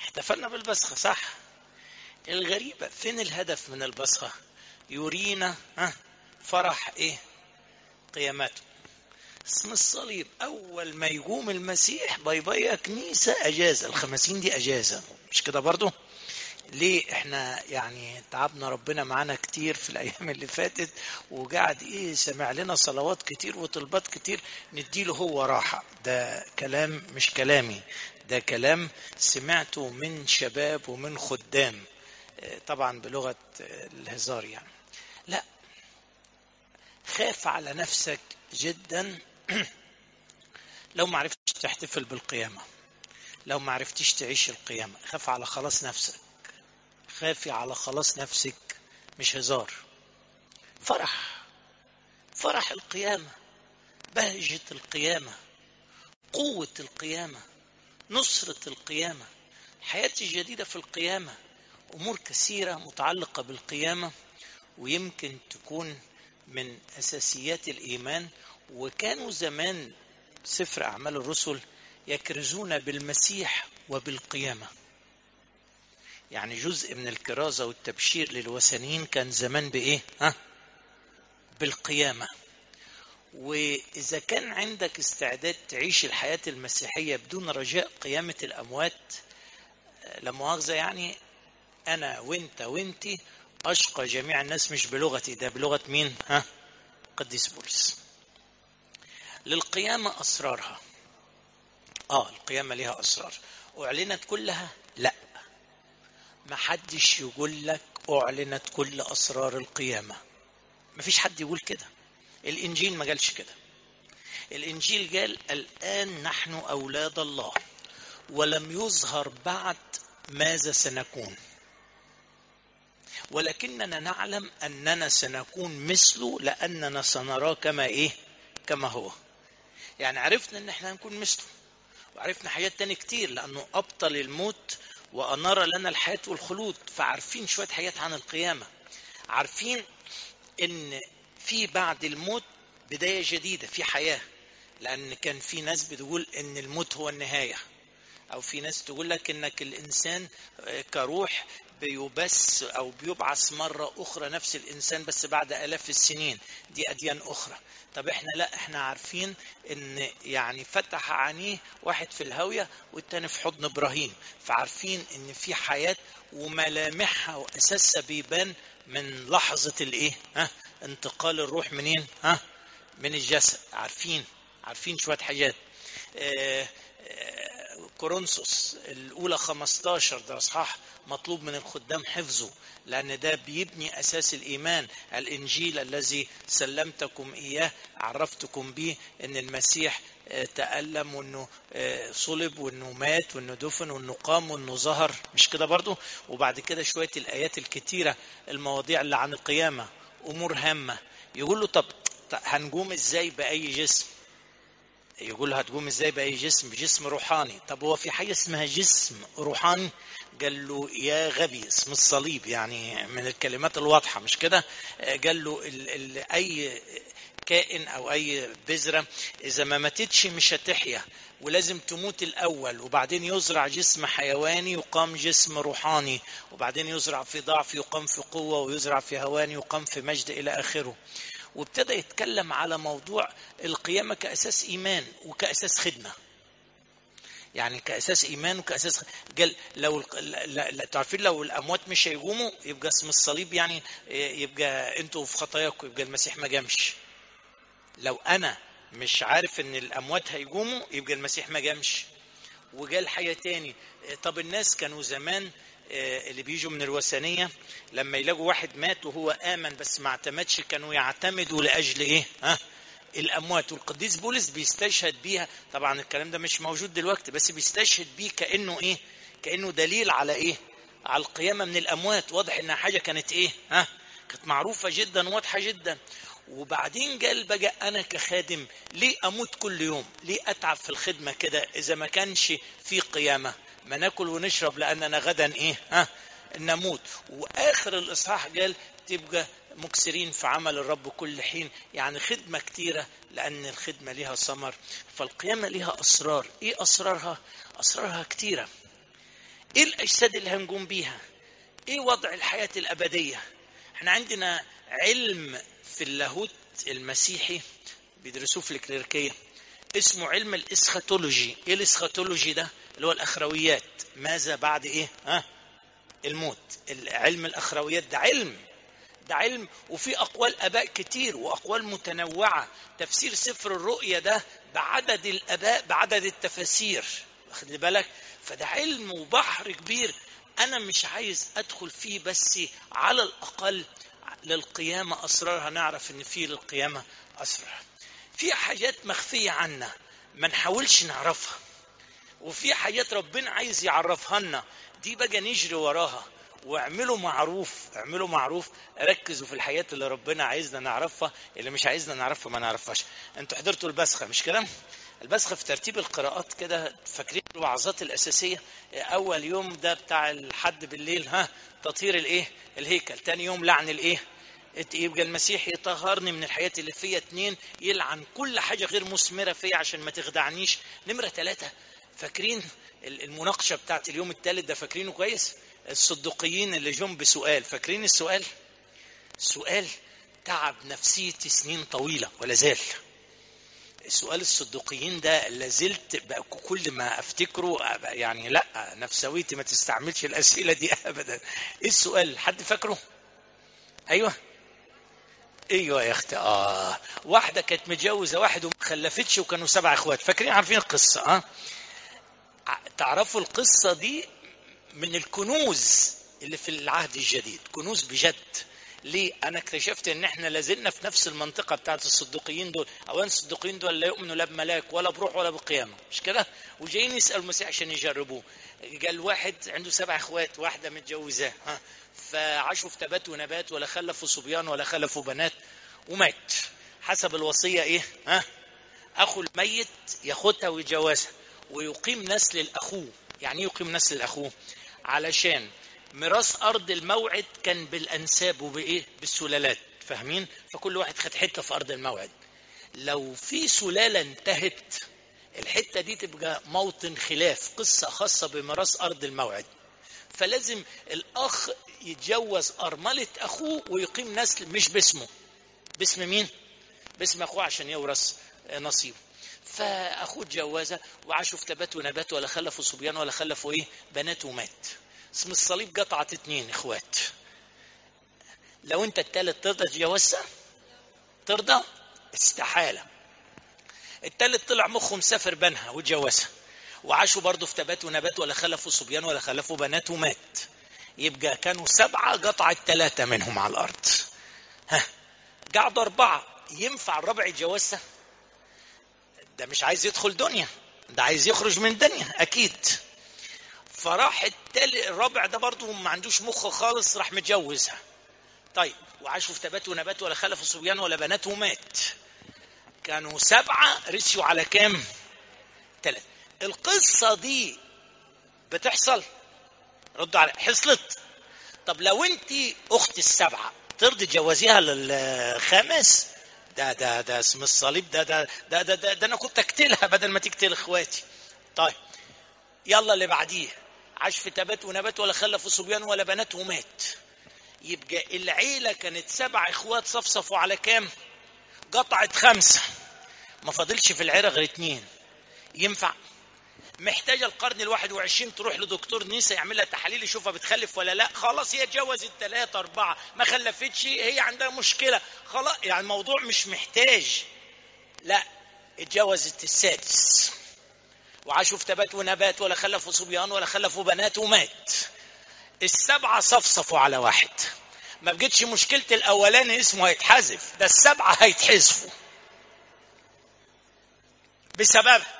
احتفلنا بالبصخة صح الغريبة فين الهدف من البصخة يرينا ها فرح ايه قيامته اسم الصليب اول ما يقوم المسيح باي باي يا كنيسة اجازة الخمسين دي اجازة مش كده برضو ليه احنا يعني تعبنا ربنا معانا كتير في الايام اللي فاتت وقعد ايه سمع لنا صلوات كتير وطلبات كتير نديله هو راحة ده كلام مش كلامي ده كلام سمعته من شباب ومن خدام طبعا بلغة الهزار يعني لا خاف على نفسك جدا لو ما عرفتش تحتفل بالقيامة لو ما عرفتش تعيش القيامة خاف على خلاص نفسك خافي على خلاص نفسك مش هزار فرح فرح القيامة بهجة القيامة قوة القيامة نصرة القيامة الحياة الجديدة في القيامة أمور كثيرة متعلقة بالقيامة ويمكن تكون من أساسيات الإيمان وكانوا زمان سفر أعمال الرسل يكرزون بالمسيح وبالقيامة يعني جزء من الكرازة والتبشير للوثنيين كان زمان بإيه؟ ها؟ بالقيامة وإذا كان عندك استعداد تعيش الحياة المسيحية بدون رجاء قيامة الأموات لا مؤاخذة يعني أنا وأنت وأنتي أشقى جميع الناس مش بلغتي ده بلغة مين؟ ها؟ قديس بولس للقيامة أسرارها آه القيامة لها أسرار أعلنت كلها؟ لا ما حدش يقول لك أعلنت كل أسرار القيامة ما فيش حد يقول كده الإنجيل ما قالش كده الإنجيل قال الآن نحن أولاد الله ولم يظهر بعد ماذا سنكون ولكننا نعلم أننا سنكون مثله لأننا سنراه كما إيه كما هو يعني عرفنا أن احنا هنكون مثله وعرفنا حاجات تاني كتير لأنه أبطل الموت وأنار لنا الحياة والخلود فعارفين شوية حاجات عن القيامة عارفين ان في بعد الموت بداية جديدة في حياة لأن كان في ناس بتقول إن الموت هو النهاية أو في ناس تقول لك إنك الإنسان كروح بيبث أو بيبعث مرة أخرى نفس الإنسان بس بعد آلاف السنين دي أديان أخرى طب إحنا لا إحنا عارفين إن يعني فتح عينيه واحد في الهاوية والتاني في حضن إبراهيم فعارفين إن في حياة وملامحها وأساسها بيبان من لحظة الإيه؟ ها؟ انتقال الروح منين؟ ها؟ من الجسد عارفين عارفين شوية حاجات آه كورنثوس الأولى 15 ده إصحاح مطلوب من الخدام حفظه لأن ده بيبني أساس الإيمان الإنجيل الذي سلمتكم إياه عرفتكم به أن المسيح تألم وأنه صلب وأنه مات وأنه دفن وأنه قام وأنه ظهر مش كده برضو وبعد كده شوية الآيات الكتيرة المواضيع اللي عن القيامة أمور هامة يقول له طب هنقوم إزاي بأي جسم يقول هتقوم ازاي باي جسم بجسم روحاني طب هو في حاجه اسمها جسم روحاني قال له يا غبي اسم الصليب يعني من الكلمات الواضحه مش كده قال له ال ال اي كائن او اي بذره اذا ما ماتتش مش هتحيا ولازم تموت الاول وبعدين يزرع جسم حيواني يقام جسم روحاني وبعدين يزرع في ضعف يقام في قوه ويزرع في هوان يقام في مجد الى اخره وابتدى يتكلم على موضوع القيامة كأساس إيمان وكأساس خدمة يعني كأساس إيمان وكأساس قال لو تعرفين لو الأموات مش هيقوموا يبقى اسم الصليب يعني يبقى أنتوا في خطاياكم يبقى المسيح ما جامش لو أنا مش عارف إن الأموات هيقوموا يبقى المسيح ما جامش وقال حاجة تاني طب الناس كانوا زمان اللي بيجوا من الوثنيه لما يلاقوا واحد مات وهو امن بس ما اعتمدش كانوا يعتمدوا لاجل ايه؟ ها؟ الاموات والقديس بولس بيستشهد بيها طبعا الكلام ده مش موجود دلوقتي بس بيستشهد بيه كانه ايه؟ كانه دليل على ايه؟ على القيامه من الاموات واضح انها حاجه كانت ايه؟ ها؟ كانت معروفه جدا واضحه جدا وبعدين قال بقى انا كخادم ليه اموت كل يوم؟ ليه اتعب في الخدمه كده اذا ما كانش في قيامه؟ ما ناكل ونشرب لاننا غدا ايه ها نموت واخر الاصحاح قال تبقى مكسرين في عمل الرب كل حين يعني خدمة كتيرة لأن الخدمة لها ثمر فالقيامة لها أسرار إيه أسرارها؟ أسرارها كتيرة ايه الاجساد اللي هنقوم بيها ايه وضع الحياه الابديه احنا عندنا علم في اللاهوت المسيحي بيدرسوه في الكليركيه اسمه علم الاسخاتولوجي ايه الاسخاتولوجي ده اللي هو الاخرويات ماذا بعد ايه ها الموت علم الاخرويات ده علم ده علم وفي اقوال اباء كتير واقوال متنوعه تفسير سفر الرؤيا ده بعدد الاباء بعدد التفاسير واخد بالك فده علم وبحر كبير انا مش عايز ادخل فيه بس على الاقل للقيامه اسرارها نعرف ان في للقيامه اسرار في حاجات مخفيه عنا ما نحاولش نعرفها وفي حاجات ربنا عايز يعرفها لنا دي بقى نجري وراها واعملوا معروف اعملوا معروف ركزوا في الحياة اللي ربنا عايزنا نعرفها اللي مش عايزنا نعرفها ما نعرفهاش انتوا حضرتوا البسخة مش كده البسخة في ترتيب القراءات كده فاكرين الوعظات الأساسية أول يوم ده بتاع الحد بالليل ها تطهير الإيه الهيكل تاني يوم لعن الإيه يبقى المسيح يطهرني من الحياة اللي فيا اتنين يلعن كل حاجة غير مثمرة فيا عشان ما تخدعنيش نمرة ثلاثة فاكرين المناقشة بتاعت اليوم الثالث ده فاكرينه كويس الصدقيين اللي جم بسؤال فاكرين السؤال سؤال تعب نفسيتي سنين طويلة ولا زال سؤال الصدقيين ده لازلت بقى كل ما افتكره يعني لا نفسويتي ما تستعملش الاسئله دي ابدا ايه السؤال حد فاكره ايوه ايوه يا اختي اه واحده كانت متجوزه واحد وما خلفتش وكانوا سبع اخوات فاكرين عارفين القصه اه تعرفوا القصه دي من الكنوز اللي في العهد الجديد كنوز بجد ليه انا اكتشفت ان احنا لازلنا في نفس المنطقه بتاعت الصديقيين دول اولا الصديقيين دول لا يؤمنوا لا بملاك ولا بروح ولا بقيامه مش كده وجايين يسالوا المسيح عشان يجربوه قال واحد عنده سبع اخوات واحده متجوزاه ها فعاشوا في تبات ونبات ولا خلفوا صبيان ولا خلفوا بنات ومات حسب الوصيه ايه ها اخو الميت ياخدها ويتجوزها ويقيم نسل لاخوه يعني يقيم نسل لاخوه علشان ميراث ارض الموعد كان بالانساب وبايه بالسلالات فاهمين فكل واحد خد حته في ارض الموعد لو في سلاله انتهت الحته دي تبقى موطن خلاف قصه خاصه بميراث ارض الموعد فلازم الاخ يتجوز ارمله اخوه ويقيم نسل مش باسمه باسم مين باسم اخوه عشان يورث نصيبه فاخوه اتجوزها وعاشوا في تبات ونبات ولا خلفوا صبيان ولا خلفوا ايه بنات ومات اسم الصليب قطعت اتنين اخوات لو انت التالت ترضى تتجوزها ترضى استحالة التالت طلع مخه مسافر بنها واتجوزها وعاشوا برضه في تبات ونبات ولا خلفوا صبيان ولا خلفوا بنات ومات يبقى كانوا سبعة قطعت ثلاثة منهم على الأرض ها قعدوا أربعة ينفع الرابع يتجوزها ده مش عايز يدخل دنيا ده عايز يخرج من دنيا أكيد فراح التالي الرابع ده برضه ما عندوش مخ خالص راح متجوزها طيب وعاشوا في تبات ونبات ولا خلفوا صبيان ولا بنات ومات كانوا سبعة رسيوا على كام ثلاثة القصة دي بتحصل ردوا على حصلت طب لو انت اخت السبعة ترضي تجوزيها للخامس ده ده ده اسم الصليب ده ده ده ده, ده, ده انا كنت اقتلها بدل ما تقتل اخواتي طيب يلا اللي بعديه عاش في تبات ونبات ولا خلفوا صبيان ولا بنات ومات يبقى العيلة كانت سبع اخوات صفصفوا على كام قطعت خمسة ما فاضلش في العيلة غير اتنين ينفع محتاجة القرن الواحد وعشرين تروح لدكتور نيسا يعمل لها تحاليل يشوفها بتخلف ولا لا خلاص هي اتجوزت ثلاثة أربعة ما خلفتش هي عندها مشكلة خلاص يعني الموضوع مش محتاج لا اتجوزت السادس وعاشوا في تبات ونبات ولا خلفوا صبيان ولا خلفوا بنات ومات السبعة صفصفوا على واحد ما بقتش مشكلة الأولاني اسمه هيتحذف ده السبعة هيتحذفوا بسببها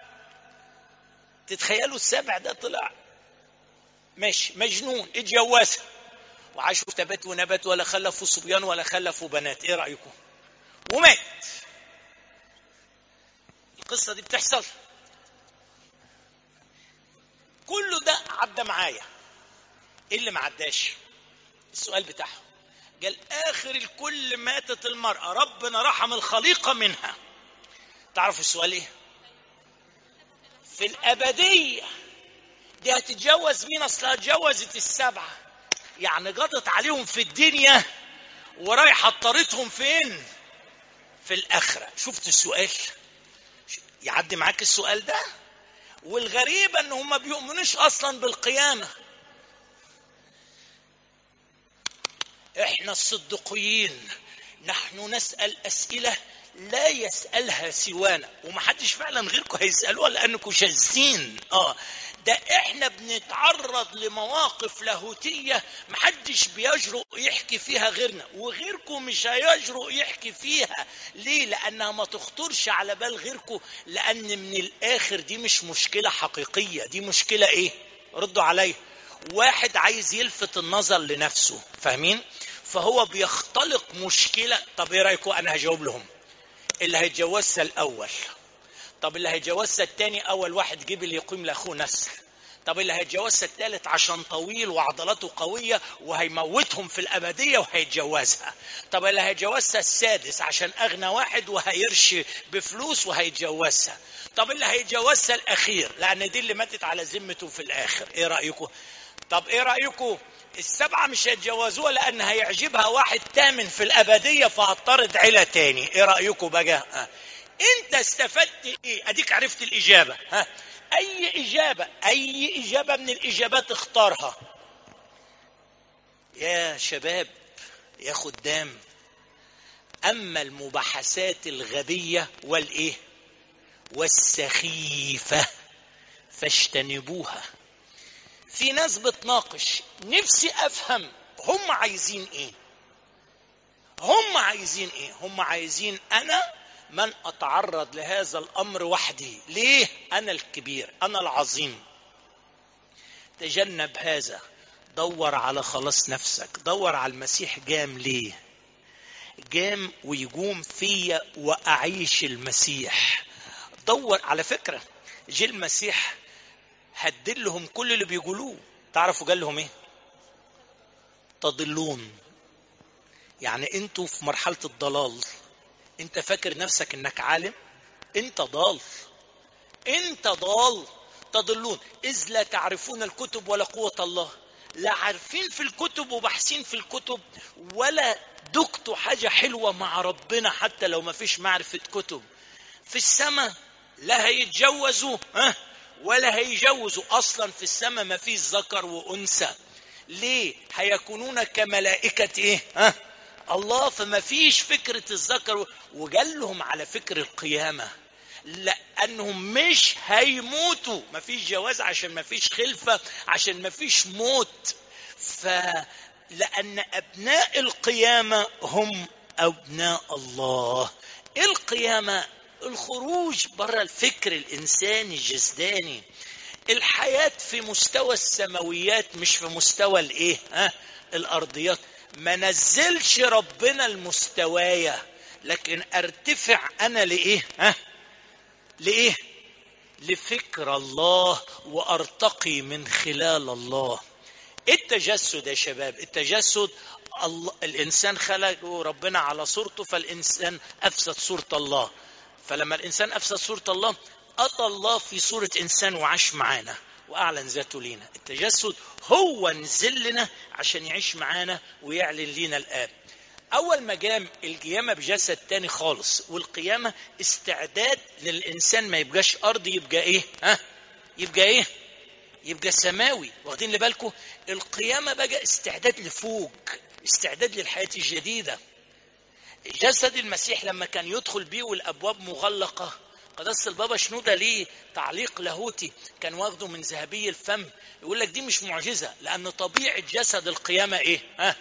تتخيلوا السبع ده طلع ماشي مجنون اتجوزها وعاشوا في تبات ونبات ولا خلفوا صبيان ولا خلفوا بنات ايه رأيكم ومات القصة دي بتحصل كله ده عدى معايا ايه اللي ما عداش السؤال بتاعهم قال اخر الكل ماتت المرأة ربنا رحم الخليقة منها تعرفوا السؤال ايه في الأبدية دي هتتجوز مين اصلها اتجوزت السبعه يعني قضت عليهم في الدنيا ورايحه اضطرتهم فين في الاخره شفت السؤال يعدي معاك السؤال ده والغريب ان هم ما بيؤمنوش اصلا بالقيامه احنا الصدقيين نحن نسال اسئله لا يسالها سوانا ومحدش فعلا غيركم هيسالوها لانكم شاذين اه ده احنا بنتعرض لمواقف لاهوتيه محدش بيجرؤ يحكي فيها غيرنا وغيركم مش هيجرؤ يحكي فيها ليه لانها ما تخطرش على بال غيركم لان من الاخر دي مش مشكله حقيقيه دي مشكله ايه ردوا عليا واحد عايز يلفت النظر لنفسه فاهمين فهو بيختلق مشكله طب ايه رايكم انا هجاوب لهم اللي هيتجوزها الاول طب اللي هيتجوزها التاني اول واحد جيب اللي يقيم لاخوه نسل طب اللي هيتجوزها التالت عشان طويل وعضلاته قوية وهيموتهم في الأبدية وهيتجوزها طب اللي هيتجوزها السادس عشان أغنى واحد وهيرشي بفلوس وهيتجوزها طب اللي هيتجوزها الأخير لأن دي اللي ماتت على ذمته في الآخر إيه رأيكم طب إيه رأيكم السبعة مش هيتجوزوها لأن هيعجبها واحد تامن في الأبدية فهتطرد عيلة تاني إيه رأيكم بقى انت استفدت ايه اديك عرفت الاجابه ها اي اجابه اي اجابه من الاجابات اختارها يا شباب يا خدام اما المباحثات الغبيه والايه والسخيفه فاجتنبوها في ناس بتناقش نفسي افهم هم عايزين ايه هم عايزين ايه هم عايزين انا من اتعرض لهذا الامر وحدي ليه انا الكبير انا العظيم تجنب هذا دور على خلاص نفسك دور على المسيح جام ليه جام ويقوم فيا واعيش المسيح دور على فكره جه المسيح هدل لهم كل اللي بيقولوه تعرفوا قال لهم ايه تضلون يعني انتوا في مرحله الضلال انت فاكر نفسك انك عالم انت ضال انت ضال تضلون اذ لا تعرفون الكتب ولا قوه الله لا عارفين في الكتب وبحثين في الكتب ولا دكتوا حاجه حلوه مع ربنا حتى لو ما فيش معرفه كتب في السماء لا هيتجوزوا ها ولا هيجوزوا اصلا في السماء ما فيش ذكر وانثى ليه هيكونون كملائكه ايه ها الله فما فيش فكرة الذكر وقال لهم على فكر القيامة لأنهم مش هيموتوا ما فيش جواز عشان ما فيش خلفة عشان ما فيش موت فلأن أبناء القيامة هم أبناء الله القيامة الخروج بره الفكر الإنساني الجسداني الحياة في مستوى السماويات مش في مستوى الايه ها الارضيات ما نزلش ربنا المستوايا لكن ارتفع انا لايه ها لايه لفكر الله وارتقي من خلال الله التجسد يا شباب التجسد الله الانسان خلقه ربنا على صورته فالانسان افسد صوره الله فلما الانسان افسد صوره الله اتى الله في صوره انسان وعاش معانا واعلن ذاته لينا التجسد هو نزل لنا عشان يعيش معانا ويعلن لينا الاب اول ما جام القيامه بجسد تاني خالص والقيامه استعداد للانسان ما يبقاش ارضي يبقى ايه ها يبقى ايه يبقى سماوي واخدين لبالكم القيامه بقى استعداد لفوق استعداد للحياه الجديده جسد المسيح لما كان يدخل بيه والابواب مغلقه قداسة البابا شنودة ليه تعليق لاهوتي كان واخده من ذهبي الفم يقول لك دي مش معجزة لأن طبيعة جسد القيامة إيه؟ ها؟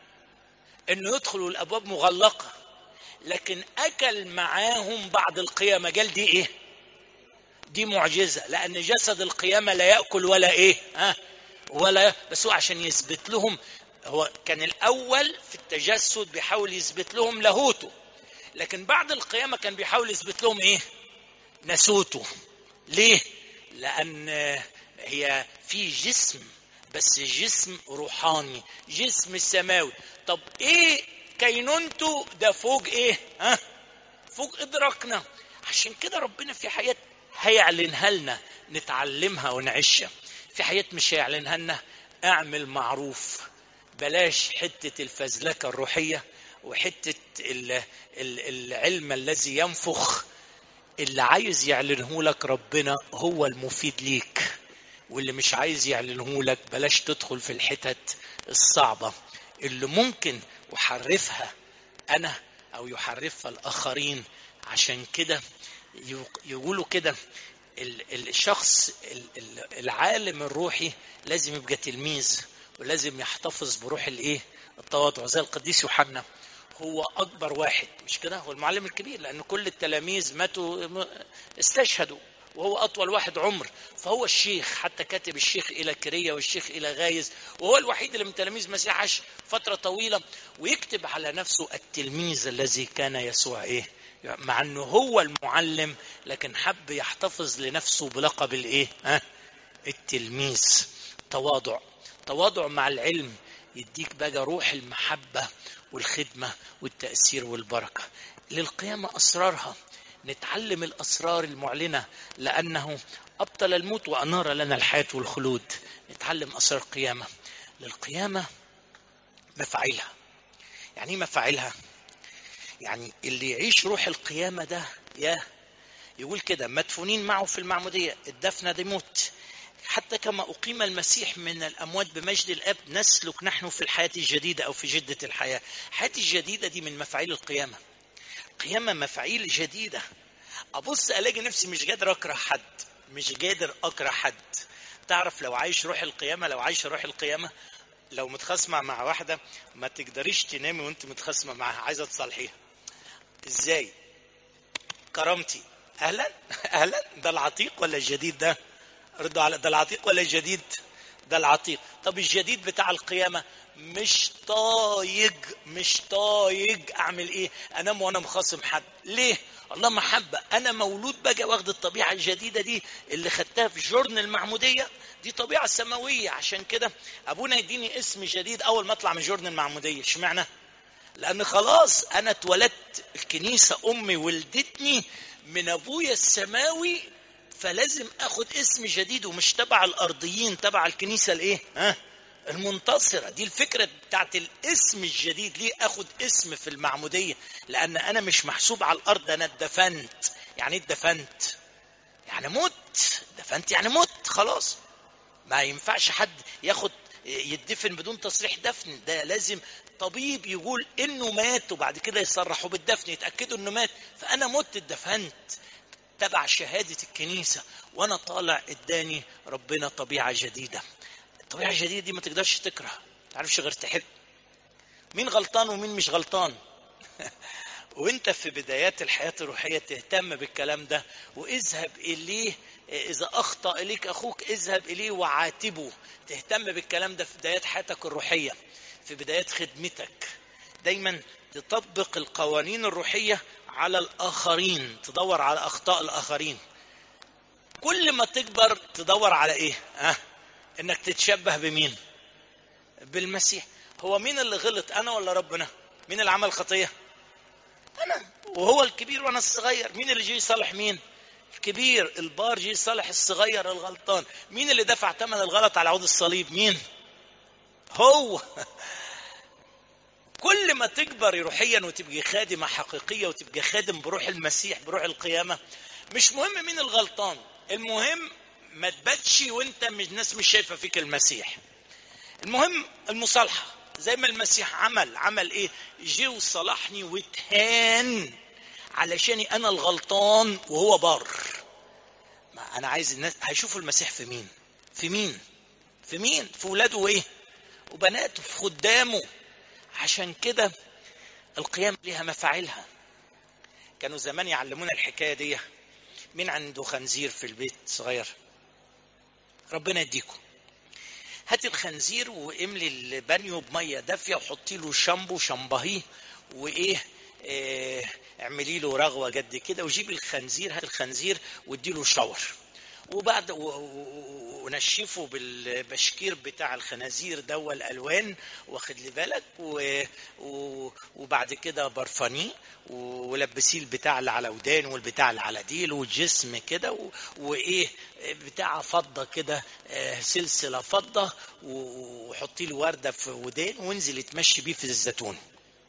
إنه يدخل والأبواب مغلقة لكن أكل معاهم بعد القيامة قال دي إيه؟ دي معجزة لأن جسد القيامة لا يأكل ولا إيه؟ ها؟ ولا بس هو عشان يثبت لهم هو كان الأول في التجسد بيحاول يثبت لهم لاهوته لكن بعد القيامة كان بيحاول يثبت لهم إيه؟ نسوته ليه لان هي في جسم بس جسم روحاني جسم سماوي طب ايه كينونته ده فوق ايه ها فوق ادراكنا عشان كده ربنا في حياة هيعلنها لنا نتعلمها ونعيشها في حاجات مش هيعلنها لنا اعمل معروف بلاش حته الفزلكه الروحيه وحته ال- ال- العلم الذي ينفخ اللي عايز يعلنه لك ربنا هو المفيد ليك واللي مش عايز يعلنه لك بلاش تدخل في الحتت الصعبة اللي ممكن أحرفها أنا أو يحرفها الآخرين عشان كده يق- يقولوا كده ال- الشخص ال- ال- العالم الروحي لازم يبقى تلميذ ولازم يحتفظ بروح الايه التواضع زي القديس يوحنا هو اكبر واحد مش كده هو المعلم الكبير لان كل التلاميذ ماتوا م- استشهدوا وهو اطول واحد عمر فهو الشيخ حتى كاتب الشيخ الى كريه والشيخ الى غايز وهو الوحيد اللي من تلاميذ المسيح عاش فتره طويله ويكتب على نفسه التلميذ الذي كان يسوع ايه مع انه هو المعلم لكن حب يحتفظ لنفسه بلقب الايه ها التلميذ تواضع تواضع مع العلم يديك بقى روح المحبة والخدمة والتأثير والبركة للقيامة أسرارها نتعلم الأسرار المعلنة لأنه أبطل الموت وأنار لنا الحياة والخلود نتعلم أسرار القيامة للقيامة مفاعلها يعني ايه مفاعلها يعني اللي يعيش روح القيامة ده يا يقول كده مدفونين معه في المعمودية الدفنة دي موت حتى كما أقيم المسيح من الأموات بمجد الأب نسلك نحن في الحياة الجديدة أو في جدة الحياة الحياة الجديدة دي من مفاعيل القيامة قيامة مفاعيل جديدة أبص ألاقي نفسي مش قادر أكره حد مش قادر أكره حد تعرف لو عايش روح القيامة لو عايش روح القيامة لو متخاصمة مع واحدة ما تقدريش تنامي وانت متخاصمة معاها عايزة تصالحيها ازاي كرامتي اهلا اهلا ده العتيق ولا الجديد ده ردوا على ده العتيق ولا الجديد ده العتيق طب الجديد بتاع القيامة مش طايق مش طايق اعمل ايه انام وانا مخاصم حد ليه الله محبة انا مولود بقى واخد الطبيعة الجديدة دي اللي خدتها في جرن المعمودية دي طبيعة سماوية عشان كده ابونا يديني اسم جديد اول ما اطلع من جرن المعمودية اشمعنى لان خلاص انا اتولدت الكنيسة امي ولدتني من ابويا السماوي فلازم اخد اسم جديد ومش تبع الارضيين تبع الكنيسه الايه ها المنتصره دي الفكره بتاعت الاسم الجديد ليه اخد اسم في المعموديه لان انا مش محسوب على الارض انا اتدفنت يعني ايه اتدفنت يعني مت دفنت يعني مت خلاص ما ينفعش حد ياخد يدفن بدون تصريح دفن ده لازم طبيب يقول انه مات وبعد كده يصرحوا بالدفن يتاكدوا انه مات فانا مت اتدفنت تبع شهادة الكنيسة وأنا طالع إداني ربنا طبيعة جديدة الطبيعة الجديدة دي ما تقدرش تكره ما تعرفش غير تحب مين غلطان ومين مش غلطان وانت في بدايات الحياة الروحية تهتم بالكلام ده واذهب إليه إذا أخطأ إليك أخوك اذهب إليه وعاتبه تهتم بالكلام ده في بدايات حياتك الروحية في بدايات خدمتك دايما تطبق القوانين الروحية على الآخرين تدور على أخطاء الآخرين كل ما تكبر تدور على إيه أه؟ إنك تتشبه بمين بالمسيح هو مين اللي غلط أنا ولا ربنا مين اللي عمل خطية أنا وهو الكبير وأنا الصغير مين اللي جه يصالح مين الكبير البار جه يصالح الصغير الغلطان مين اللي دفع ثمن الغلط على عود الصليب مين هو كل ما تكبر روحيا وتبقى خادمة حقيقية وتبقى خادم بروح المسيح بروح القيامة مش مهم مين الغلطان المهم ما تباتش وانت مش الناس مش شايفة فيك المسيح المهم المصالحة زي ما المسيح عمل عمل ايه جه وصالحني واتهان علشاني انا الغلطان وهو بار ما انا عايز الناس هيشوفوا المسيح في مين في مين في مين في ولاده ايه وبناته في خدامه عشان كده القيام ليها مفاعلها كانوا زمان يعلمونا الحكايه دي مين عنده خنزير في البيت صغير ربنا يديكم هاتي الخنزير واملي البانيو بميه دافيه وحطي له شامبو شامباهيه وايه إيه اعملي له رغوه قد كده وجيبي الخنزير هات الخنزير وادي له شاور وبعد و- و- ونشفه بالبشكير بتاع الخنازير دوا الالوان واخد لي بالك و... و... وبعد كده برفانيه ولبسيه البتاع اللي على ودان والبتاع اللي على ديل والجسم كده و... وايه بتاع فضه كده آه، سلسله فضه و- وحطي له ورده في ودان وانزل اتمشي بيه في الزيتون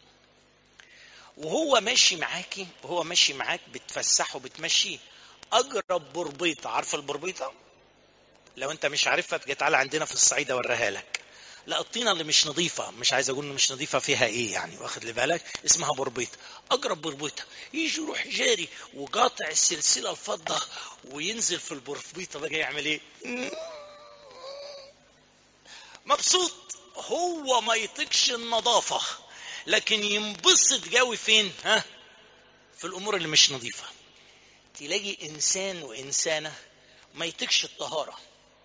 وهو ماشي معاكي وهو ماشي معاك بتفسحه بتمشيه اجرب بربيطه عارفه البربيطه لو انت مش عارفها تجي تعالى عندنا في الصعيد اوريها لك لا الطينه اللي مش نظيفه مش عايز اقول إن مش نظيفه فيها ايه يعني واخد لي بالك اسمها بربيطه اقرب بربيطه يجي يروح جاري وقاطع السلسله الفضه وينزل في البربيطه بقى يعمل ايه مبسوط هو ما يطيقش النظافه لكن ينبسط قوي فين ها في الامور اللي مش نظيفه تلاقي انسان وانسانه ما يطيقش الطهاره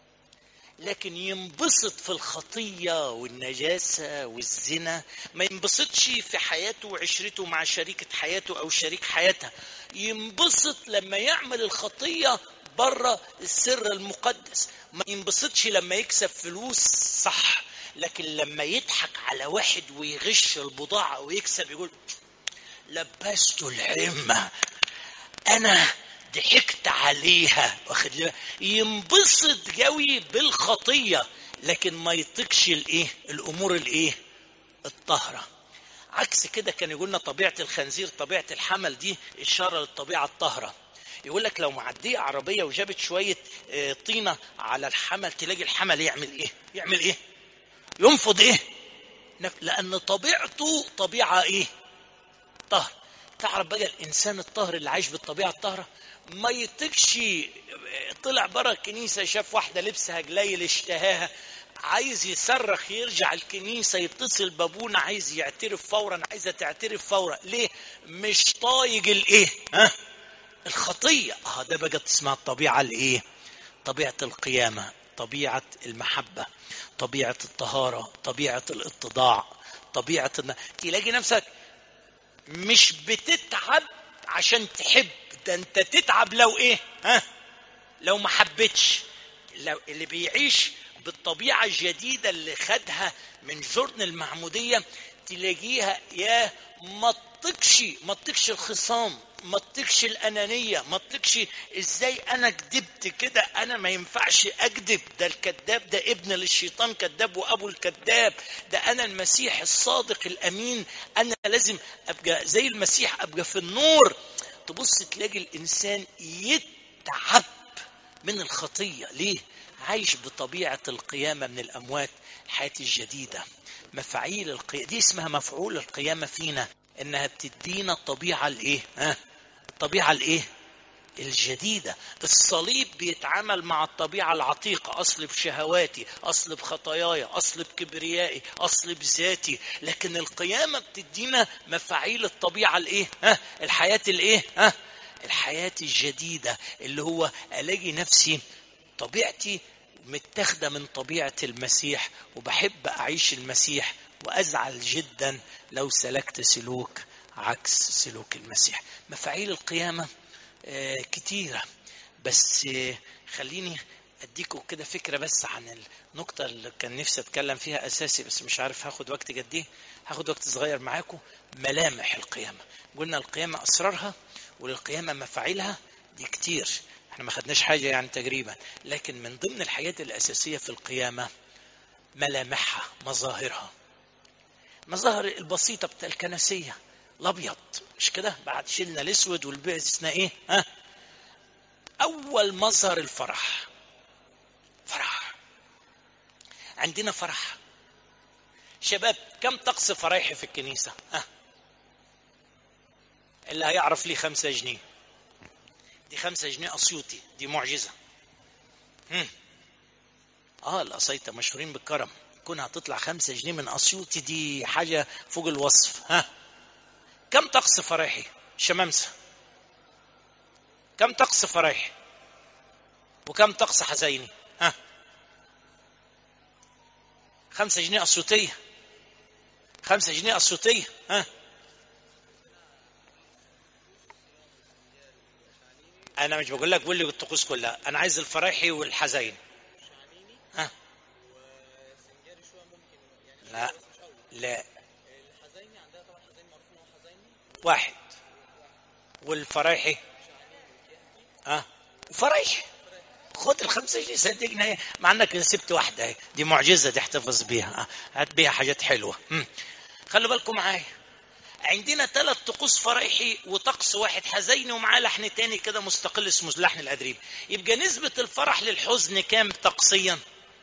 لكن ينبسط في الخطية والنجاسة والزنا ما ينبسطش في حياته وعشرته مع شريكة حياته أو شريك حياتها ينبسط لما يعمل الخطية بره السر المقدس ما ينبسطش لما يكسب فلوس صح لكن لما يضحك على واحد ويغش البضاعة ويكسب يقول لبسته العمة أنا ضحكت عليها واخد لي بالك؟ ينبسط قوي بالخطيه لكن ما يطيقش الايه الامور الايه الطاهره عكس كده كان يقول لنا طبيعه الخنزير طبيعه الحمل دي اشاره للطبيعه الطاهره يقول لك لو معديه عربيه وجابت شويه آه، طينه على الحمل تلاقي الحمل يعمل ايه يعمل ايه ينفض ايه نف- لان طبيعته طبيعه ايه طهر تعرف بقى الانسان الطاهر اللي عايش بالطبيعه الطاهره ما يطيقش طلع بره الكنيسه شاف واحده لبسها قليل اشتهاها عايز يصرخ يرجع الكنيسه يتصل بابونا عايز يعترف فورا عايزه تعترف فورا ليه مش طايق الايه ها الخطيه اه ده بقى اسمها الطبيعه الايه طبيعه القيامه طبيعه المحبه طبيعه الطهاره طبيعه الاتضاع طبيعه الن... تلاقي نفسك مش بتتعب عشان تحب ده انت تتعب لو ايه ها لو ما حبيتش لو اللي بيعيش بالطبيعة الجديدة اللي خدها من جرن المعمودية تلاقيها يا ما تطيقش ما تطيقش الخصام ما تطيقش الأنانية ما تطيقش ازاي أنا كدبت كده أنا ما ينفعش أكذب ده الكذاب ده ابن للشيطان كذاب وأبو الكذاب ده أنا المسيح الصادق الأمين أنا لازم أبقى زي المسيح أبقى في النور تبص تلاقي الإنسان يتعب من الخطية ليه؟ عايش بطبيعة القيامة من الأموات الحياة الجديدة مفاعيل القيامة دي اسمها مفعول القيامة فينا إنها بتدينا الطبيعة الإيه؟ ها؟ الطبيعة الإيه؟ الجديدة الصليب بيتعامل مع الطبيعة العتيقة أصل بشهواتي أصل بخطاياي أصل بكبريائي أصل بذاتي لكن القيامة بتدينا مفاعيل الطبيعة الإيه ها الحياة الإيه ها الحياة الجديدة اللي هو ألاقي نفسي طبيعتي متاخدة من طبيعة المسيح وبحب أعيش المسيح وأزعل جدا لو سلكت سلوك عكس سلوك المسيح مفاعيل القيامة آه، كتيرة بس آه، خليني اديكم كده فكره بس عن النقطه اللي كان نفسي اتكلم فيها اساسي بس مش عارف هاخد وقت قد ايه هاخد وقت صغير معاكم ملامح القيامه قلنا القيامه اسرارها وللقيامه مفاعيلها دي كتير احنا ما خدناش حاجه يعني تقريبا لكن من ضمن الحاجات الاساسيه في القيامه ملامحها مظاهرها مظاهر البسيطه بتاع الكنسيه الابيض مش كده بعد شلنا الاسود والبعثنا ايه ها اول مظهر الفرح فرح عندنا فرح شباب كم طقس فرايحي في الكنيسة ها اللي هيعرف لي خمسة جنيه دي خمسة جنيه أسيوطي دي معجزة هم. اه القصيطة مشهورين بالكرم كون هتطلع خمسة جنيه من أسيوطي دي حاجة فوق الوصف ها كم طقس فرايحي شمامسة كم طقس فرايحي وكم طقس حزيني ها خمسة جنيه أسيوطية خمسة جنيه أسيوطية ها انا مش بقول لك قول لي الطقوس كلها انا عايز الفرايحي والحزين ها لا لا واحد والفرايحي ها وفرايح خد الخمسة جنيه صدقني مع انك سبت واحدة اهي دي معجزة دي احتفظ بيها هات بيها حاجات حلوة مم. خلوا بالكم معايا عندنا ثلاث طقوس فرايحي وطقس واحد حزيني ومعاه لحن تاني كده مستقل اسمه لحن الادريب يبقى نسبة الفرح للحزن كام طقسيا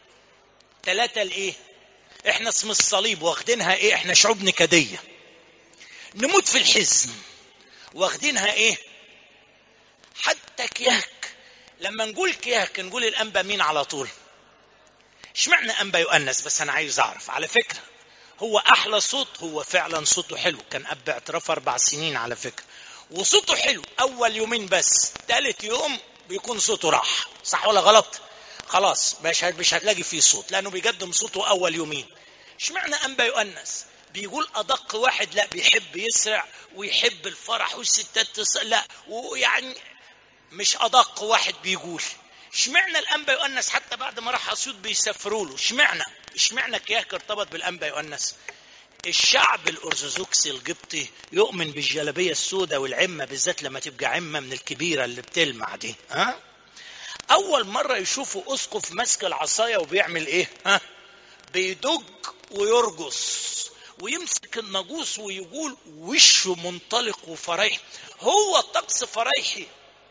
ثلاثة لايه احنا اسم الصليب واخدينها ايه احنا شعوب نكدية نموت في الحزن واخدينها ايه حتى كياك لما نقول كياك نقول الانبا مين على طول اشمعنى انبا يؤنس بس انا عايز اعرف على فكره هو احلى صوت هو فعلا صوته حلو كان اب اعتراف اربع سنين على فكره وصوته حلو اول يومين بس ثالث يوم بيكون صوته راح صح ولا غلط خلاص مش مش هتلاقي فيه صوت لانه بيقدم صوته اول يومين اشمعنى انبا يؤنس بيقول ادق واحد لا بيحب يسرع ويحب الفرح والستات تص... لا ويعني مش ادق واحد بيقول اشمعنى الانبا يؤنس حتى بعد ما راح اسيوط بيسافروا له اشمعنى اشمعنى كياك ارتبط بالانبا يؤنس الشعب الارثوذكسي القبطي يؤمن بالجلابيه السوداء والعمه بالذات لما تبقى عمه من الكبيره اللي بتلمع دي ها اول مره يشوفوا اسقف ماسك العصايه وبيعمل ايه ها بيدج ويرقص ويمسك الناقوس ويقول وشه منطلق وفريح هو طقس فريحي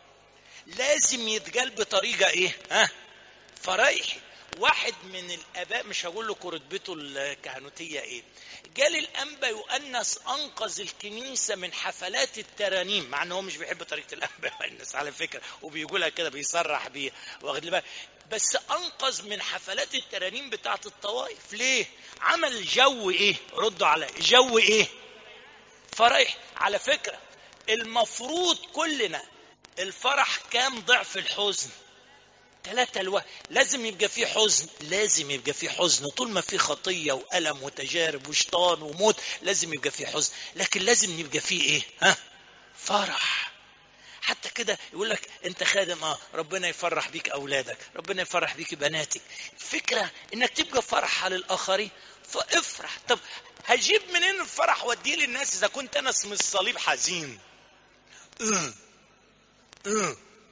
لازم يتقال بطريقه ايه ها فريحي واحد من الاباء مش هقول لكم رتبته الكهنوتيه ايه قال الانبا يؤنس انقذ الكنيسه من حفلات الترانيم مع ان هو مش بيحب طريقه الانبا يؤنس على فكره وبيقولها كده بيصرح بيها واخد بالك بس انقذ من حفلات الترانيم بتاعت الطوائف ليه عمل جو ايه ردوا على جو ايه فرح على فكره المفروض كلنا الفرح كام ضعف الحزن ثلاثة الو... لازم يبقى في حزن لازم يبقى في حزن طول ما في خطية وألم وتجارب وشيطان وموت لازم يبقى في حزن لكن لازم يبقى في ايه ها فرح حتى كده يقول لك انت خادم اه ربنا يفرح بيك اولادك ربنا يفرح بيك بناتك الفكره انك تبقى فرحه للاخرين فافرح طب هجيب منين الفرح واديه للناس اذا كنت انا اسم الصليب حزين أه. أه.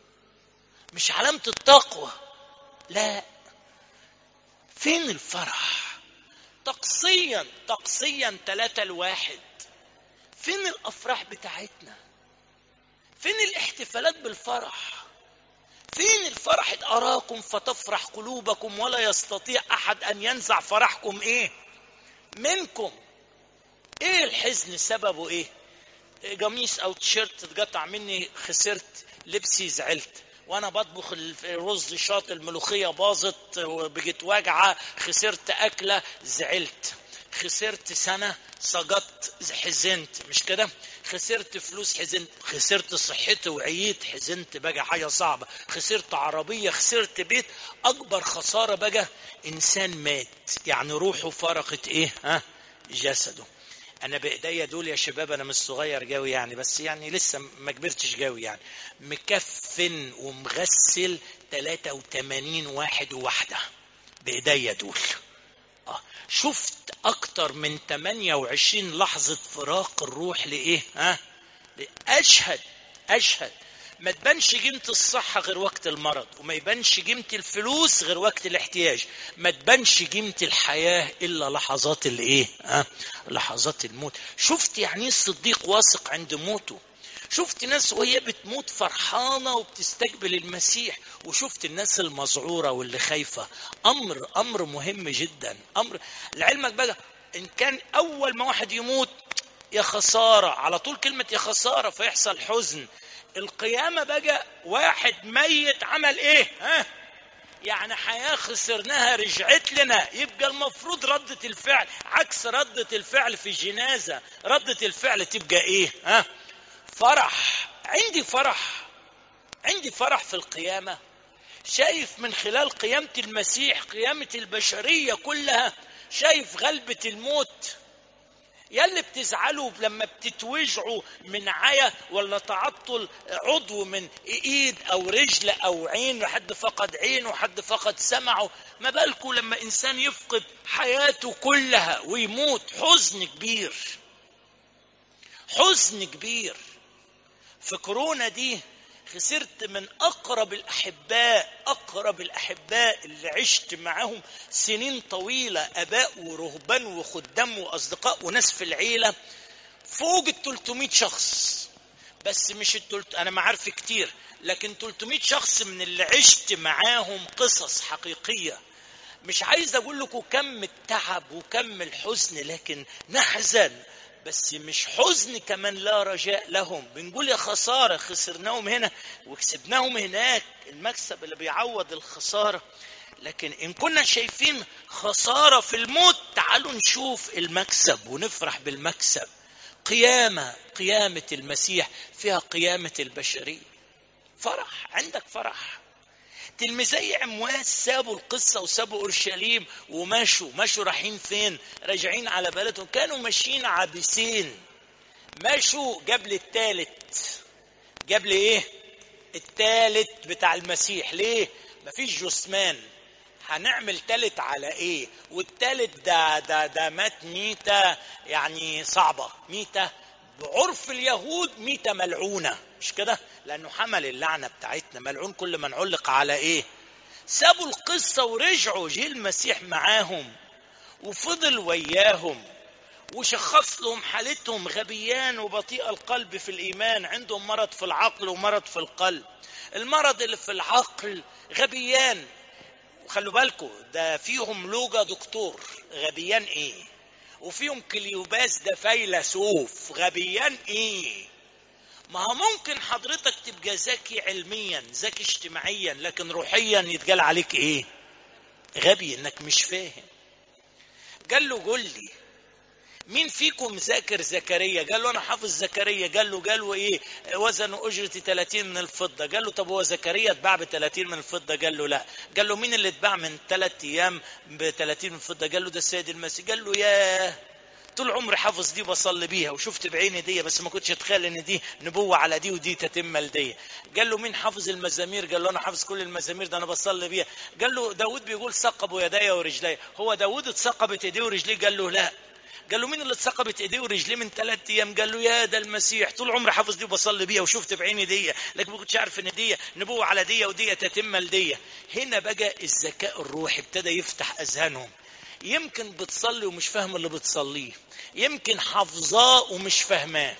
مش علامة التقوى لا فين الفرح طقسيا طقسيا ثلاثة الواحد فين الأفراح بتاعتنا فين الاحتفالات بالفرح فين الفرح أراكم فتفرح قلوبكم ولا يستطيع أحد أن ينزع فرحكم إيه منكم إيه الحزن سببه إيه قميص أو تيشيرت اتقطع مني خسرت لبسي زعلت وانا بطبخ الرز شاط الملوخيه باظت وبقت واجعه خسرت اكله زعلت خسرت سنه سقطت حزنت مش كده خسرت فلوس حزنت خسرت صحتي وعييت حزنت بقى حاجه صعبه خسرت عربيه خسرت بيت اكبر خساره بقى انسان مات يعني روحه فرقت ايه ها جسده انا بايديا دول يا شباب انا مش صغير قوي يعني بس يعني لسه ما كبرتش قوي يعني مكفن ومغسل 83 واحد وواحده بايديا دول اه شفت اكتر من 28 لحظه فراق الروح لايه ها اشهد اشهد ما تبانش قيمة الصحة غير وقت المرض وما يبانش قيمة الفلوس غير وقت الاحتياج ما تبانش قيمة الحياة إلا لحظات الايه ها لحظات الموت شفت يعني ايه الصديق واثق عند موته شفت ناس وهي بتموت فرحانة وبتستقبل المسيح وشفت الناس المذعورة واللي خايفة أمر أمر مهم جدا أمر لعلمك بقى إن كان أول ما واحد يموت يا خسارة على طول كلمة يا خسارة فيحصل حزن القيامة بقى واحد ميت عمل ايه ها يعني حياة خسرناها رجعت لنا يبقى المفروض ردة الفعل عكس ردة الفعل في الجنازة ردة الفعل تبقى ايه ها فرح عندي فرح عندي فرح في القيامة شايف من خلال قيامة المسيح قيامة البشرية كلها شايف غلبة الموت يا اللي بتزعلوا لما بتتوجعوا من عيا ولا تعطل عضو من ايد او رجل او عين حد فقد عينه حد فقد سمعه ما بالكم لما انسان يفقد حياته كلها ويموت حزن كبير حزن كبير في كورونا دي خسرت من اقرب الاحباء اقرب الاحباء اللي عشت معاهم سنين طويله اباء ورهبان وخدام واصدقاء وناس في العيله فوق ال 300 شخص بس مش ال انا ما عارف كتير لكن 300 شخص من اللي عشت معاهم قصص حقيقيه مش عايز اقول لكم كم التعب وكم الحزن لكن نحزن بس مش حزن كمان لا رجاء لهم بنقول يا خسارة خسرناهم هنا وكسبناهم هناك المكسب اللي بيعوض الخسارة لكن إن كنا شايفين خسارة في الموت تعالوا نشوف المكسب ونفرح بالمكسب قيامة قيامة المسيح فيها قيامة البشرية فرح عندك فرح تلميذي عمواس سابوا القصة وسابوا أورشليم ومشوا مشوا رايحين فين راجعين على بلدهم كانوا ماشيين عابسين مشوا قبل التالت قبل ايه التالت بتاع المسيح ليه مفيش جثمان هنعمل تالت على ايه والتالت ده ده ده مات ميتة يعني صعبة ميتة بعرف اليهود ميتة ملعونة مش كده لانه حمل اللعنة بتاعتنا ملعون كل من علق على ايه سابوا القصة ورجعوا جه المسيح معاهم وفضل وياهم وشخص لهم حالتهم غبيان وبطيء القلب في الايمان عندهم مرض في العقل ومرض في القلب المرض اللي في العقل غبيان وخلوا بالكم ده فيهم لوجا دكتور غبيان ايه وفيهم كليوباس ده فيلسوف غبيان ايه ما هو ممكن حضرتك تبقى ذكي علميا ذكي اجتماعيا لكن روحيا يتقال عليك ايه غبي انك مش فاهم قال له قول لي مين فيكم ذاكر زكريا قال له انا حافظ زكريا قال له قال له ايه وزن اجرتي 30 من الفضه قال له طب هو زكريا اتباع ب 30 من الفضه قال له لا قال له مين اللي اتباع من ثلاث ايام ب 30 من الفضه قال له ده السيد المسيح قال له ياه طول عمري حافظ دي بصلي بيها وشفت بعيني دي بس ما كنتش اتخيل ان دي نبوه على دي ودي تتم لدي قال له مين حافظ المزامير قال له انا حافظ كل المزامير ده انا بصلي بيها قال له داود بيقول ثقبوا يدي ورجلي هو داود اتثقبت ايديه ورجليه قال له لا قال له مين اللي اتثقبت ايديه ورجليه من ثلاث ايام قال له يا ده المسيح طول عمري حافظ دي وبصلي بيها وشفت بعيني دي لكن ما كنتش عارف ان دي نبوه على دي ودي تتم لدي هنا بقى الذكاء الروحي ابتدى يفتح اذهانهم يمكن بتصلي ومش فاهم اللي بتصليه يمكن حافظاه ومش فاهماه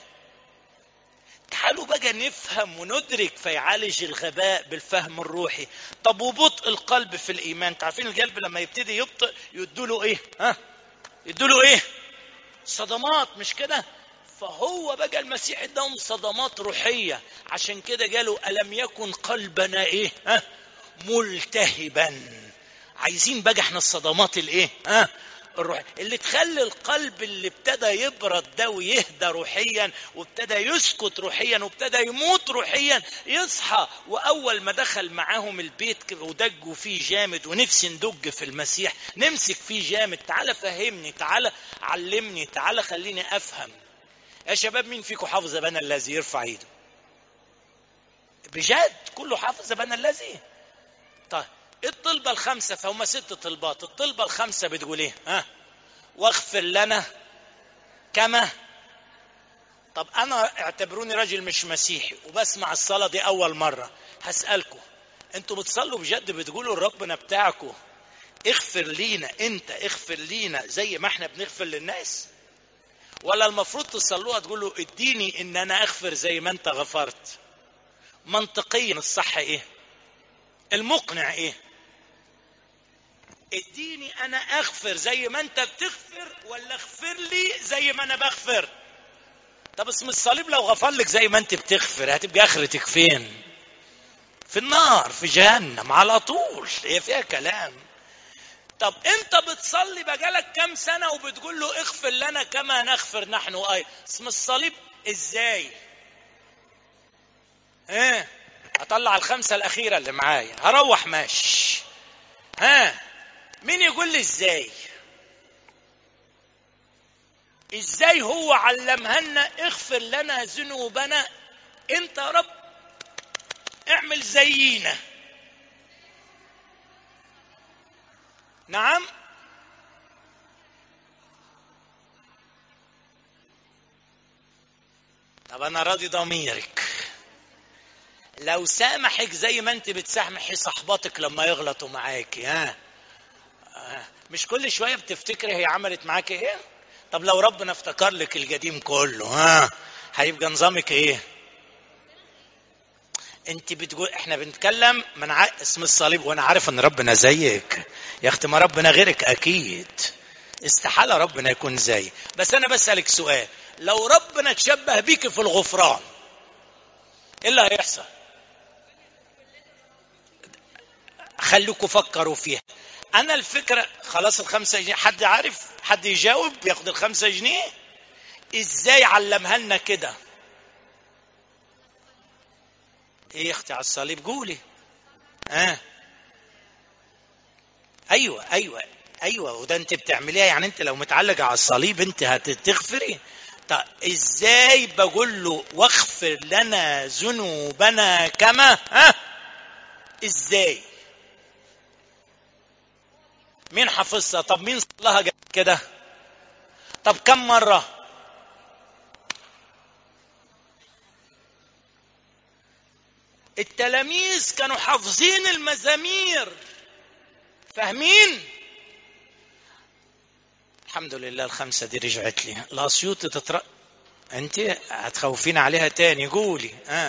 تعالوا بقى نفهم وندرك فيعالج الغباء بالفهم الروحي طب وبطء القلب في الايمان تعرفين القلب لما يبتدي يبطئ يدوله ايه ها يدوله ايه صدمات مش كده فهو بقى المسيح اداهم صدمات روحيه عشان كده قالوا الم يكن قلبنا ايه ها ملتهبا عايزين بقى احنا الصدمات الايه ها الروح اللي تخلي القلب اللي ابتدى يبرد ده ويهدى روحيا وابتدى يسكت روحيا وابتدى يموت روحيا يصحى واول ما دخل معاهم البيت ودجوا فيه جامد ونفسي ندج في المسيح نمسك فيه جامد تعالى فهمني تعالى علمني تعالى خليني افهم يا شباب مين فيكم حافظ بنا الذي يرفع ايده بجد كله حافظ بنا الذي طيب الطلبة الخمسة فهم ست طلبات الطلبة الخمسة بتقول ايه ها واغفر لنا كما طب انا اعتبروني راجل مش مسيحي وبسمع الصلاة دي اول مرة هسألكم انتوا بتصلوا بجد بتقولوا لربنا بتاعكم اغفر لينا انت اغفر لينا زي ما احنا بنغفر للناس ولا المفروض تصلوها تقولوا اديني ان انا اغفر زي ما انت غفرت منطقيا الصح ايه المقنع ايه اديني انا اغفر زي ما انت بتغفر ولا اغفر لي زي ما انا بغفر طب اسم الصليب لو غفر لك زي ما انت بتغفر هتبقى اخرتك فين في النار في جهنم على طول هي فيها كلام طب انت بتصلي بقالك كام سنة وبتقول له اغفر لنا كما نغفر نحن اي اسم الصليب ازاي ايه هطلع الخمسة الأخيرة اللي معايا هروح ماشي ها مين يقول لي ازاي ازاي هو علمها لنا اغفر لنا ذنوبنا انت يا رب اعمل زينا نعم طب انا راضي ضميرك لو سامحك زي ما انت بتسامحي صحباتك لما يغلطوا معاكي ها آه. مش كل شويه بتفتكري هي عملت معاك ايه طب لو ربنا افتكر لك القديم كله ها هيبقى نظامك ايه انت بتقول احنا بنتكلم من ع... اسم الصليب وانا عارف ان ربنا زيك يا اختي ما ربنا غيرك اكيد استحاله ربنا يكون زي بس انا بسالك سؤال لو ربنا تشبه بيك في الغفران ايه اللي هيحصل خليكم فكروا فيها انا الفكره خلاص الخمسة جنيه حد عارف حد يجاوب ياخد الخمسة جنيه ازاي علمها لنا كده ايه يا اختي على الصليب قولي ها آه. ايوه ايوه ايوه وده انت بتعمليها يعني انت لو متعلقه على الصليب انت هتغفري طب ازاي بقول له واغفر لنا ذنوبنا كما ها ازاي مين حافظها طب مين صلاها كده طب كم مره التلاميذ كانوا حافظين المزامير فاهمين الحمد لله الخمسة دي رجعت لي الأسيوط تتر... أنت هتخوفين عليها تاني قولي آه.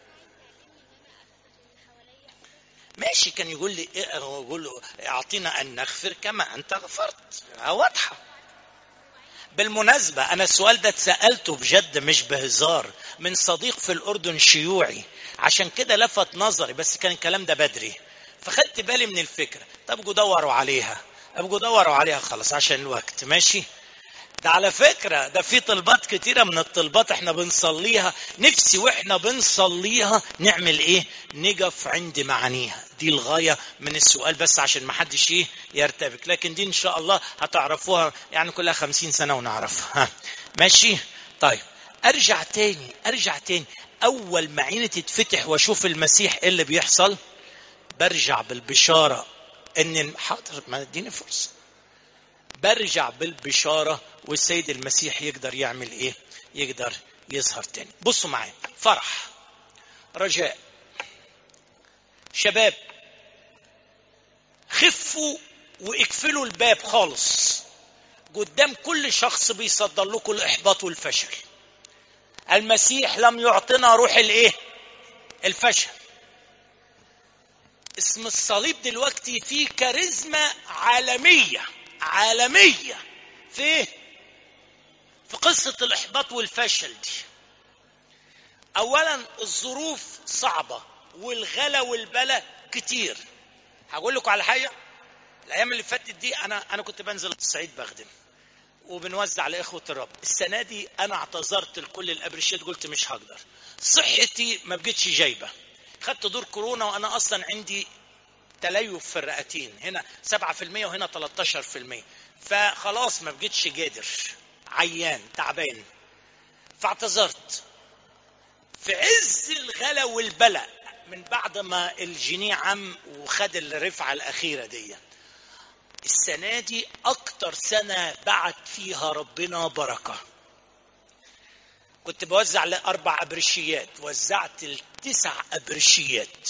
ماشي كان يقول لي إيه يقول له اعطينا ان نغفر كما انت غفرت واضحه بالمناسبة أنا السؤال ده اتسألته بجد مش بهزار من صديق في الأردن شيوعي عشان كده لفت نظري بس كان الكلام ده بدري فخدت بالي من الفكرة طب ابقوا دوروا عليها ابقوا دوروا عليها خلاص عشان الوقت ماشي ده على فكرة ده في طلبات كتيرة من الطلبات احنا بنصليها نفسي واحنا بنصليها نعمل ايه نقف عند معانيها دي الغاية من السؤال بس عشان ما حدش ايه يرتبك لكن دي ان شاء الله هتعرفوها يعني كلها خمسين سنة ونعرفها ها. ماشي طيب ارجع تاني ارجع تاني اول ما عيني تتفتح واشوف المسيح ايه اللي بيحصل برجع بالبشارة ان حاضر ما اديني فرصة برجع بالبشارة والسيد المسيح يقدر يعمل ايه يقدر يظهر تاني بصوا معايا فرح رجاء شباب خفوا واقفلوا الباب خالص قدام كل شخص بيصدر لكم الاحباط والفشل المسيح لم يعطنا روح الايه الفشل اسم الصليب دلوقتي فيه كاريزما عالميه عالميه في في قصه الاحباط والفشل دي اولا الظروف صعبه والغلا والبلا كتير هقول لكم على حاجه الايام اللي فاتت دي انا انا كنت بنزل الصعيد بخدم وبنوزع لاخوه الرب السنه دي انا اعتذرت لكل الابريشيات قلت مش هقدر صحتي ما بقتش جايبه خدت دور كورونا وانا اصلا عندي تليف في الرئتين هنا 7% وهنا 13% فخلاص ما بقتش قادر عيان تعبان فاعتذرت في عز الغلا والبلاء من بعد ما الجنيه عم وخد الرفعة الأخيرة دي السنة دي أكتر سنة بعت فيها ربنا بركة كنت بوزع لأربع أبرشيات وزعت التسع أبرشيات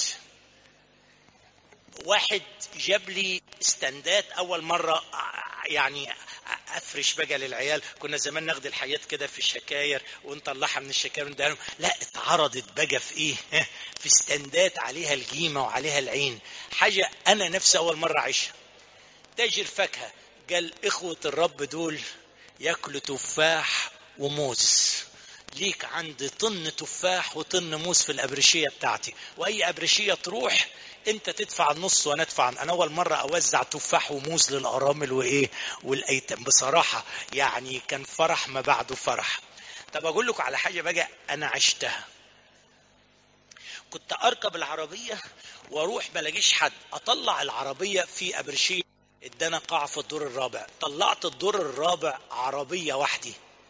واحد جاب لي استندات أول مرة يعني افرش بقى للعيال كنا زمان ناخد الحاجات كده في الشكاير ونطلعها من الشكاير وندهنهم لا اتعرضت بقى في ايه في استندات عليها الجيمه وعليها العين حاجه انا نفسي اول مره اعيشها تاجر فاكهه قال اخوه الرب دول ياكلوا تفاح وموز ليك عندي طن تفاح وطن موز في الابرشيه بتاعتي واي ابرشيه تروح انت تدفع النص وانا ادفع انا اول مره اوزع تفاح وموز للارامل وايه والايتام بصراحه يعني كان فرح ما بعده فرح طب اقول لكم على حاجه بقى انا عشتها كنت اركب العربيه واروح ما الاقيش حد اطلع العربيه في ابرشيه ادانا قاعه في الدور الرابع طلعت الدور الرابع عربيه وحدي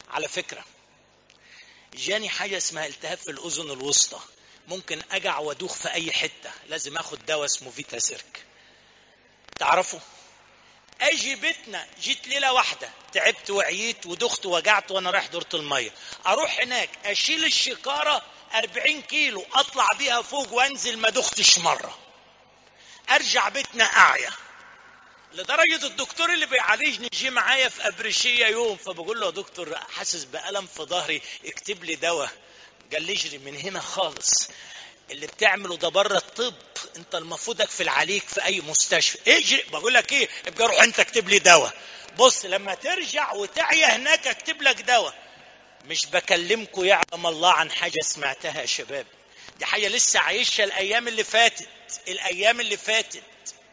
على فكره جاني حاجه اسمها التهاب في الاذن الوسطى ممكن اجع وادوخ في اي حته لازم اخد دواء اسمه فيتا سيرك تعرفوا اجي بيتنا جيت ليله واحده تعبت وعييت ودخت وجعت وانا رايح دورة الميه اروح هناك اشيل الشكاره 40 كيلو اطلع بيها فوق وانزل ما دختش مره ارجع بيتنا اعيا لدرجة الدكتور اللي بيعالجني جه معايا في أبريشية يوم فبقول له يا دكتور حاسس بألم في ظهري اكتب لي دواء قال لي اجري من هنا خالص اللي بتعمله ده بره الطب انت المفروض اكفل عليك في اي مستشفى اجري بقول لك ايه ابقى روح انت اكتب لي دواء بص لما ترجع وتعيا هناك اكتب لك دواء مش بكلمكم يعلم الله عن حاجة سمعتها يا شباب دي حاجة لسه عايشها الأيام اللي فاتت الأيام اللي فاتت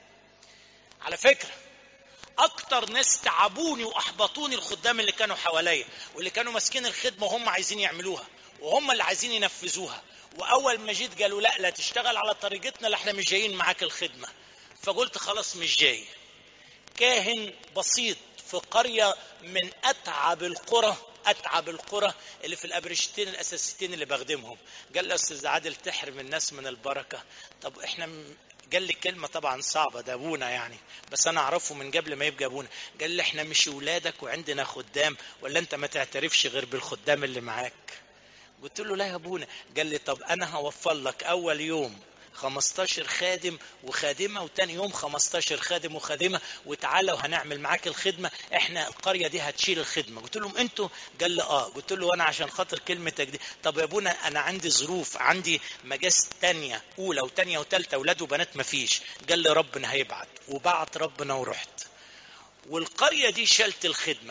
على فكرة أكتر ناس تعبوني وأحبطوني الخدام اللي كانوا حواليا واللي كانوا ماسكين الخدمة وهم عايزين يعملوها وهم اللي عايزين ينفذوها وأول ما جيت قالوا لا لا تشتغل على طريقتنا لا احنا مش جايين معاك الخدمة فقلت خلاص مش جاي كاهن بسيط في قرية من أتعب القرى اتعب القرى اللي في الابرشتين الاساسيتين اللي بخدمهم قال لي استاذ عادل تحرم الناس من البركه طب احنا قال لي كلمة طبعا صعبة ده أبونا يعني بس أنا أعرفه من قبل ما يبقى أبونا قال لي إحنا مش أولادك وعندنا خدام ولا أنت ما تعترفش غير بالخدام اللي معاك قلت له لا يا أبونا قال لي طب أنا هوفر لك أول يوم 15 خادم وخادمة وتاني يوم 15 خادم وخادمة وتعالى وهنعمل معاك الخدمة احنا القرية دي هتشيل الخدمة قلت لهم انتوا قال لي اه قلت له انا عشان خاطر كلمتك دي طب يا ابونا انا عندي ظروف عندي مجاز تانية اولى وتانية وتالتة اولاد وبنات مفيش قال لي ربنا هيبعت وبعت ربنا ورحت والقرية دي شالت الخدمة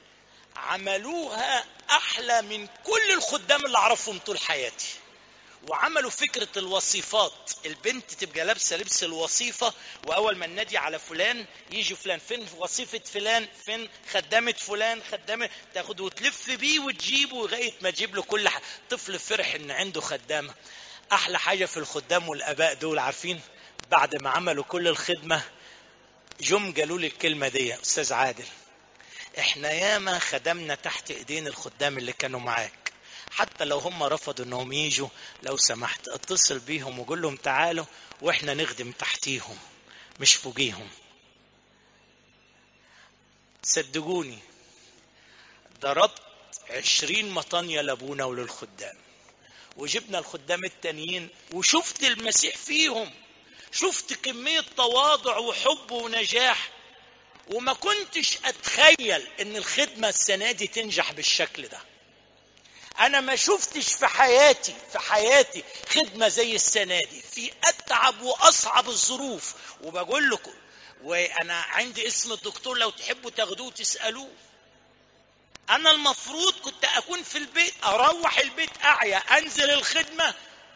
عملوها احلى من كل الخدام اللي اعرفهم طول حياتي وعملوا فكرة الوصيفات البنت تبقى لابسة لبس الوصيفة وأول ما ننادي على فلان يجي فلان فين وصيفة فلان فين خدامة فلان خدامة تاخد وتلف بيه وتجيبه لغاية ما تجيب له كل حاجة طفل فرح إن عنده خدامة أحلى حاجة في الخدام والآباء دول عارفين بعد ما عملوا كل الخدمة جم قالوا لي الكلمة دي أستاذ عادل احنا ياما خدمنا تحت ايدين الخدام اللي كانوا معاك حتى لو هم رفضوا انهم يجوا لو سمحت اتصل بيهم وقول لهم تعالوا واحنا نخدم تحتيهم مش فوقيهم صدقوني ضربت عشرين مطانية لابونا وللخدام وجبنا الخدام التانيين وشفت المسيح فيهم شفت كمية تواضع وحب ونجاح وما كنتش اتخيل ان الخدمة السنة دي تنجح بالشكل ده انا ما شفتش في حياتي في حياتي خدمه زي السنه دي في اتعب واصعب الظروف وبقول لكم وانا عندي اسم الدكتور لو تحبوا تاخدوه تسالوه انا المفروض كنت اكون في البيت اروح البيت اعيا انزل الخدمه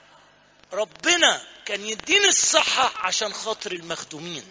ربنا كان يديني الصحه عشان خاطر المخدومين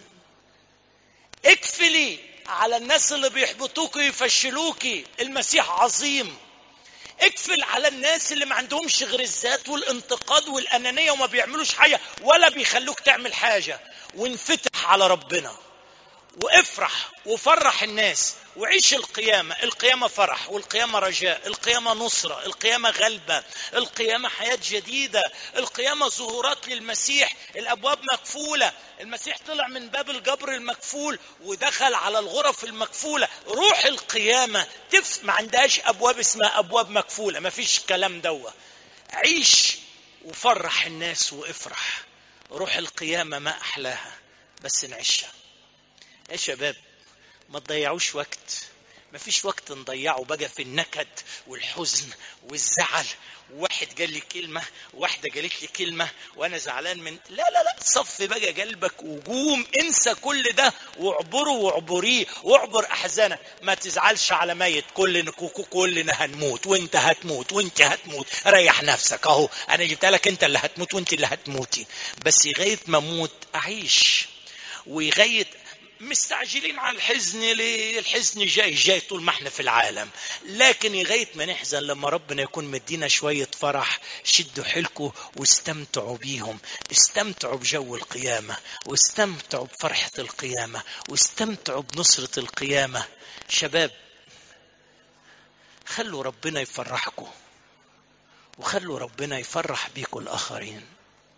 اكفلي على الناس اللي بيحبطوك ويفشلوكي المسيح عظيم اكفل على الناس اللي ما عندهمش غير الذات والانتقاد والانانيه وما بيعملوش حاجه ولا بيخلوك تعمل حاجه وانفتح على ربنا وافرح وفرح الناس وعيش القيامة القيامة فرح والقيامة رجاء القيامة نصرة القيامة غلبة القيامة حياة جديدة القيامة ظهورات للمسيح الأبواب مقفولة المسيح طلع من باب الجبر المكفول ودخل على الغرف المكفولة روح القيامة تف ما عندهاش أبواب اسمها أبواب مكفولة ما فيش كلام دوا عيش وفرح الناس وافرح روح القيامة ما أحلاها بس نعيشها يا شباب ما تضيعوش وقت ما فيش وقت نضيعه بقى في النكد والحزن والزعل واحد قال لي كلمة واحدة قالت لي كلمة وأنا زعلان من لا لا لا صف بقى قلبك وقوم انسى كل ده واعبره واعبريه واعبر أحزانك ما تزعلش على ميت كلنا كلنا هنموت وانت هتموت وانت هتموت ريح نفسك اهو انا جبت لك انت اللي هتموت وانت اللي هتموتي بس لغاية ما اموت اعيش ولغايه مستعجلين على الحزن ليه الحزن جاي جاي طول ما احنا في العالم لكن لغايه ما نحزن لما ربنا يكون مدينا شويه فرح شدوا حيلكم واستمتعوا بيهم استمتعوا بجو القيامه واستمتعوا بفرحه القيامه واستمتعوا بنصره القيامه شباب خلوا ربنا يفرحكم وخلوا ربنا يفرح بيكم الآخرين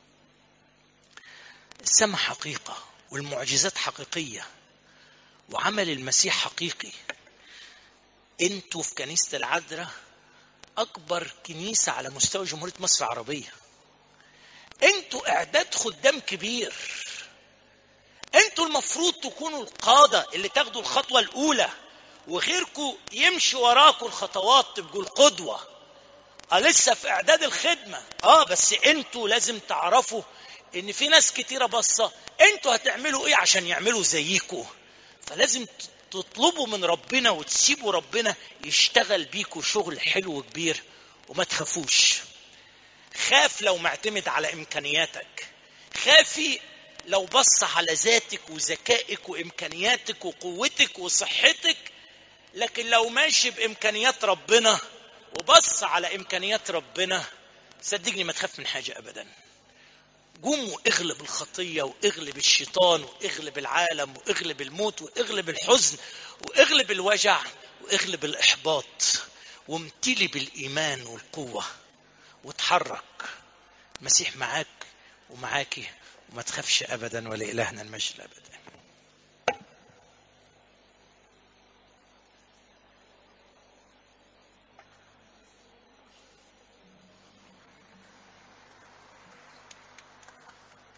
السماء حقيقة والمعجزات حقيقية وعمل المسيح حقيقي انتوا في كنيسة العذراء أكبر كنيسة على مستوى جمهورية مصر العربية انتوا إعداد خدام كبير انتوا المفروض تكونوا القادة اللي تاخدوا الخطوة الأولى وغيركم يمشي وراكم الخطوات تبقوا القدوة اه لسه في إعداد الخدمة اه بس انتوا لازم تعرفوا ان في ناس كتيرة بصة انتوا هتعملوا ايه عشان يعملوا زيكم فلازم تطلبوا من ربنا وتسيبوا ربنا يشتغل بيكوا شغل حلو كبير وما تخافوش خاف لو معتمد على امكانياتك خافي لو بص على ذاتك وذكائك وامكانياتك وقوتك وصحتك لكن لو ماشي بامكانيات ربنا وبص على امكانيات ربنا صدقني ما تخاف من حاجه ابدا قوم واغلب الخطيه واغلب الشيطان واغلب العالم واغلب الموت واغلب الحزن واغلب الوجع واغلب الاحباط وامتلي بالايمان والقوه وتحرك المسيح معاك ومعاكي وما تخافش ابدا ولالهنا المجد ابدا